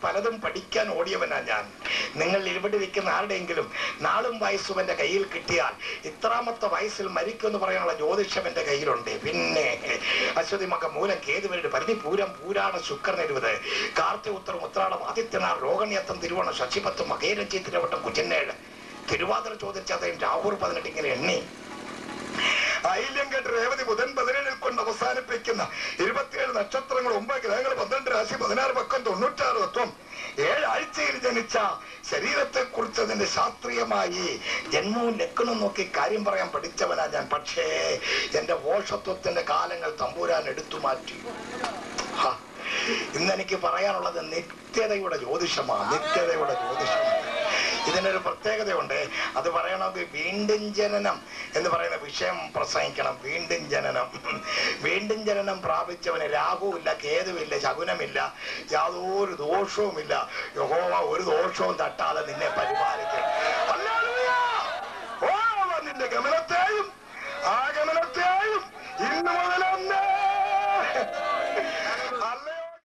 പലതും പഠിക്കാൻ ഓടിയവനാ ഞാൻ നിങ്ങൾ ഇവിടെ ഇരിക്കുന്ന ആരുടെയെങ്കിലും നാളും വയസ്സും എന്റെ കയ്യിൽ കിട്ടിയാൽ ഇത്രാമത്തെ വയസ്സിൽ മരിക്കുമെന്ന് പറയാനുള്ള ജ്യോതിഷം എന്റെ കയ്യിലുണ്ട് പിന്നെ അശ്വതി മക മൂലം കേതുവരുടെ പരിധി പൂരം പൂരാണ ശുക്രൻ എഴുപത് കാർത്തി ഉത്തരം ഉത്രാടം ആദിത്യനാർ രോഗണ്യത്തം തിരുവോണം ശശിപത്ത് മകേരഞ്ചി തിരുവട്ടം കുജന്നേഴ് തിരുവാതിര ചോദിച്ചതയും രാഹുർ പതിനെട്ട് ഇങ്ങനെ എണ്ണി ഐല്യങ്കട്ട് രേവതി ബുധൻ പതിനേഴിൽ കൊണ്ട് അവസാനിപ്പിക്കുന്ന ഇരുപത്തിയേഴ് നക്ഷത്രങ്ങൾ ഒമ്പത് ഗ്രഹങ്ങൾ പന്ത്രണ്ട് രാശി പതിനാറ് പക്കം തൊണ്ണൂറ്റാറ് തത്വം ഏഴാഴ്ചയിൽ ജനിച്ച ശരീരത്തെ കുറിച്ച് അതിന്റെ ശാസ്ത്രീയമായി ജന്മവും ലക്കണവും നോക്കി കാര്യം പറയാൻ പഠിച്ചവനാ ഞാൻ പക്ഷേ എന്റെ വോഷത്വത്തിന്റെ കാലങ്ങൾ തമ്പൂരാൻ എടുത്തു മാറ്റി ഹാ, ഇന്നെനിക്ക് പറയാനുള്ളത് നിത്യതയുടെ ജ്യോതിഷമാണ് നിത്യതയുടെ ജ്യോതിഷമാണ് ഇതിനൊരു പ്രത്യേകതയുണ്ട് അത് പറയണമെങ്കിൽ വീണ്ടും ജനനം എന്ന് പറയുന്ന വിഷയം പ്രസംഗിക്കണം വീണ്ടും ജനനം വീണ്ടും ജനനം പ്രാപിച്ചവന് രാഹുവില്ല കേതുവില്ല ശകുനമില്ല യാതൊരു ദോഷവുമില്ല യഹോവ ഒരു ദോഷവും തട്ടാതെ നിന്നെ പരിപാലിക്കും ഹല്ലേലൂയ! ഓ, നിന്റെ ഗമനത്തെയും ആഗമന